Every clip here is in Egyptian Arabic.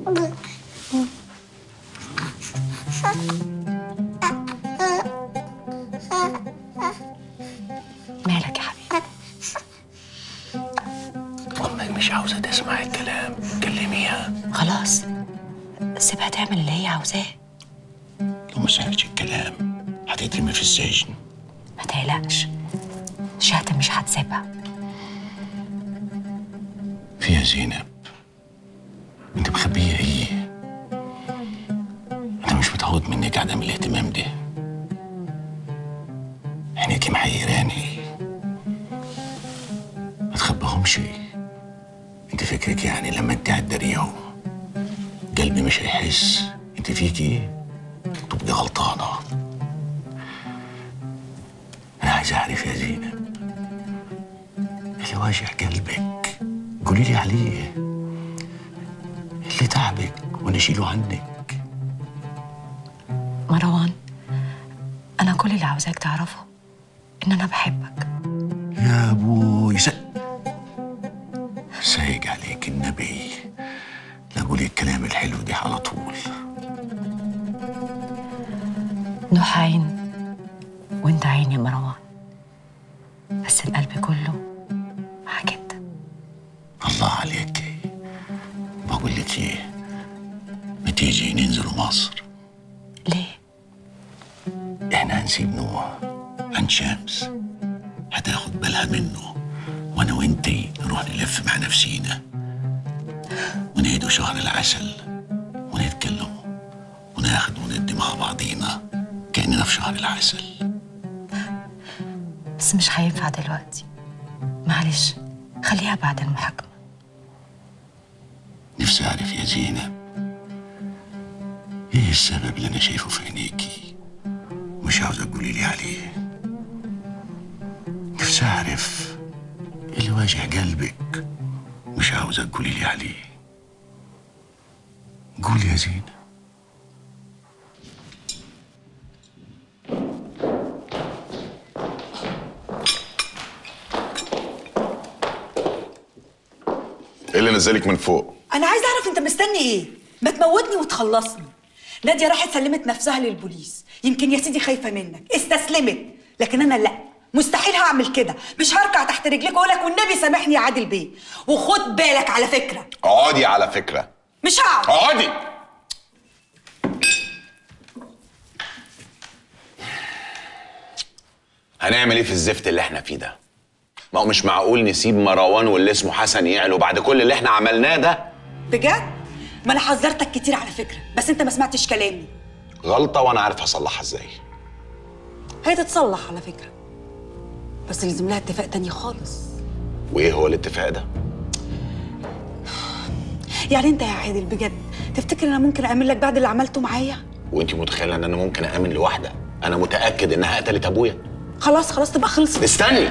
مالك يا حبيبي امك مش عاوزه تسمع الكلام كلميها خلاص سيبها تعمل اللي هي عاوزاه لو ما سمعتش الكلام هتترمي في السجن ما تقلقش شهد مش هتسيبها فيها زينب انت مخبيه ايه انا مش متعود منك عدم الاهتمام ده عينيكي محيراني ما تخبيهمش انت فكرك يعني لما انت هتداريهم قلبي مش هيحس انت فيكي تبقي غلطانه انا عايز اعرف يا زينب اللي واجع قلبك قولي لي عليه اللي تعبك وانا اشيله عنك مروان انا كل اللي عاوزاك تعرفه ان انا بحبك يا ابوي س... سايق عليك النبي لا قولي الكلام الحلو ده على طول نوح عين وانت عين يا مروان بس القلب كله معاك انت الله عليك بقول لك ايه ما تيجي ننزل مصر ليه احنا هنسيب نوح عن شمس هتاخد بالها منه وانا وانتي نروح نلف مع نفسينا ونعيدوا شهر العسل ونتكلم وناخد وندي مع بعضينا كأننا في شهر العسل بس مش هينفع دلوقتي معلش خليها بعد المحاكمة نفسي أعرف يا زينب إيه السبب اللي أنا شايفه في عينيكي مش عاوزة تقولي لي عليه نفسي أعرف اللي واجع قلبك مش عاوزة تقولي لي عليه قول يا زينب ايه اللي نزلك من فوق؟ انا عايزه اعرف انت مستني ايه ما تموتني وتخلصني ناديه راحت سلمت نفسها للبوليس يمكن يا سيدي خايفه منك استسلمت لكن انا لا مستحيل هعمل كده مش هركع تحت رجليك واقول لك والنبي سامحني يا عادل بيه وخد بالك على فكره اقعدي على فكره مش هقعد اقعدي هنعمل ايه في الزفت اللي احنا فيه ده؟ ما هو مش معقول نسيب مروان واللي اسمه حسن يعلو بعد كل اللي احنا عملناه ده بجد ما انا حذرتك كتير على فكره بس انت ما سمعتش كلامي غلطه وانا عارف اصلحها ازاي هي تتصلح على فكره بس لازم لها اتفاق تاني خالص وايه هو الاتفاق ده؟ يعني انت يا عادل بجد تفتكر انا ممكن اعمل لك بعد اللي عملته معايا وانت متخيله ان انا ممكن امن لواحده انا متاكد انها قتلت ابويا خلاص خلاص تبقى خلصت استني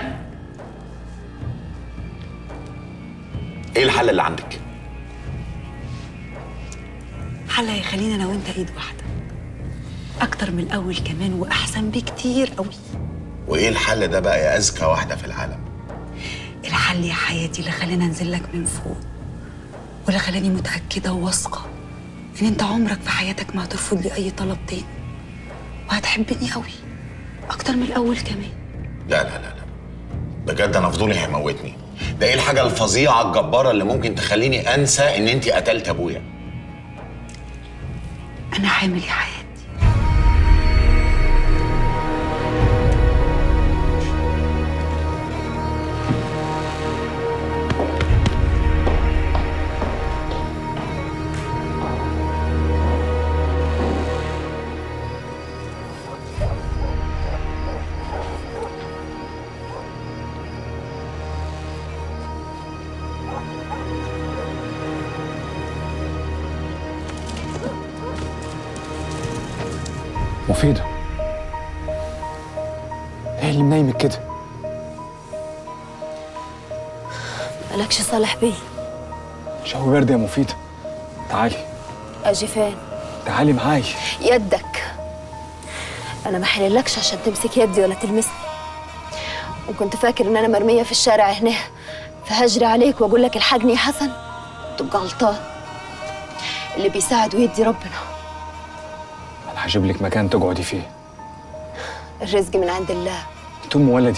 ايه الحل اللي عندك؟ حل هيخلينا انا وانت ايد واحده اكتر من الاول كمان واحسن بكتير قوي وايه الحل ده بقى يا اذكى واحده في العالم؟ الحل يا حياتي اللي خلاني انزل لك من فوق واللي خلاني متاكده وواثقه ان انت عمرك في حياتك ما هترفض لي اي طلب تاني وهتحبني قوي اكتر من الاول كمان لا لا لا لا بجد انا فضولي هيموتني ده ايه الحاجه الفظيعه الجباره اللي ممكن تخليني انسى ان انت قتلت ابويا انا حامل يا حياتي مفيدة ايه اللي منيمك كده؟ مالكش صالح بيه جو برد يا مفيدة تعالي اجي فين تعالي معاي يدك انا ما حللكش عشان تمسك يدي ولا تلمسني وكنت فاكر ان انا مرميه في الشارع هنا فهجري عليك واقول لك الحقني يا حسن تبقى غلطان اللي بيساعد ويدي ربنا انا هجيب لك مكان تقعدي فيه الرزق من عند الله انت ام ولدي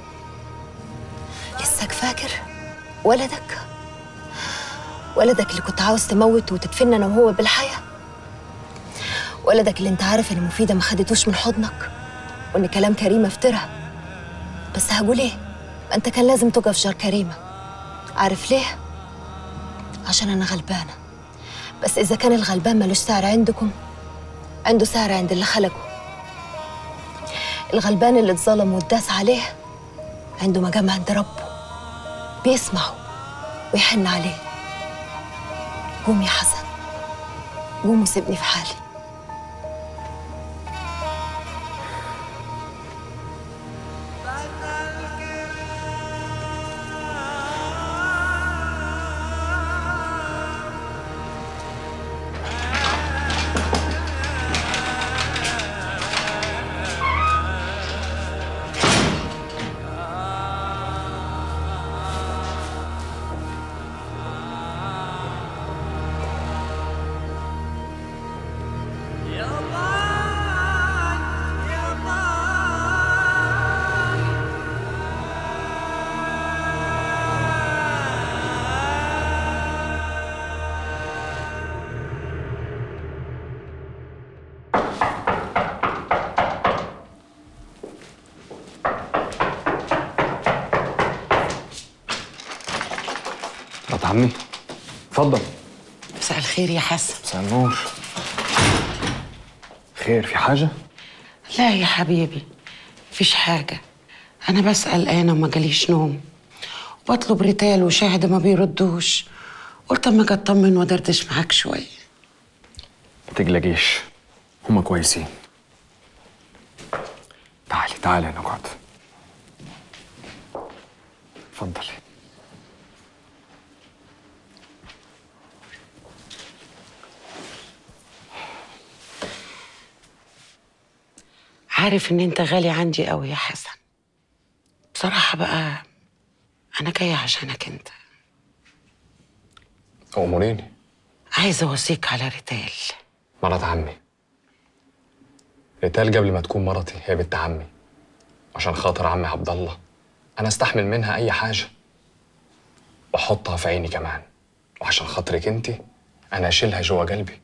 لسك فاكر ولدك ولدك اللي كنت عاوز تموت وتدفن انا وهو بالحياه ولدك اللي انت عارف ان مفيده ما خدتوش من حضنك وان كلام كريمه افترى بس هقول ايه ما انت كان لازم تقف جار كريمه عارف ليه عشان انا غلبانه بس اذا كان الغلبان ملوش سعر عندكم عنده سعر عند اللي خلقه الغلبان اللي اتظلم واتداس عليه عنده مقام عند ربه بيسمعه ويحن عليه قوم يا حسن قوم وسيبني في حالي مرات عمي اتفضل مساء الخير يا حسن مساء النور خير في حاجه لا يا حبيبي مفيش حاجة أنا بس قلقانة وما جاليش نوم وبطلب ريتال وشاهد ما بيردوش قلت أما أجي أطمن وأدردش معاك شوية ما تقلقيش هما كويسين تعالي تعالي نقعد اتفضلي عارف إن أنت غالي عندي قوي يا حسن بصراحة بقى أنا جاية عشانك أنت أموريني عايزة أوصيك على ريتال مرات عمي ريتال قبل ما تكون مرتي هي بنت عمي عشان خاطر عمي عبد الله انا استحمل منها اي حاجه واحطها في عيني كمان وعشان خاطرك انت انا اشيلها جوه قلبي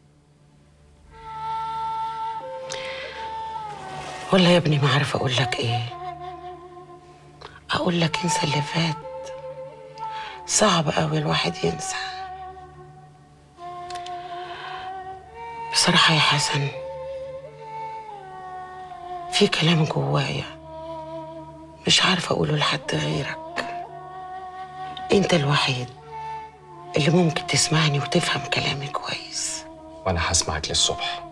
والله يا ابني ما عارفة أقول لك إيه أقول لك انسى اللي فات صعب قوي الواحد ينسى بصراحة يا حسن في كلام جوايا مش عارفة أقوله لحد غيرك أنت الوحيد اللي ممكن تسمعني وتفهم كلامي كويس وانا هسمعك للصبح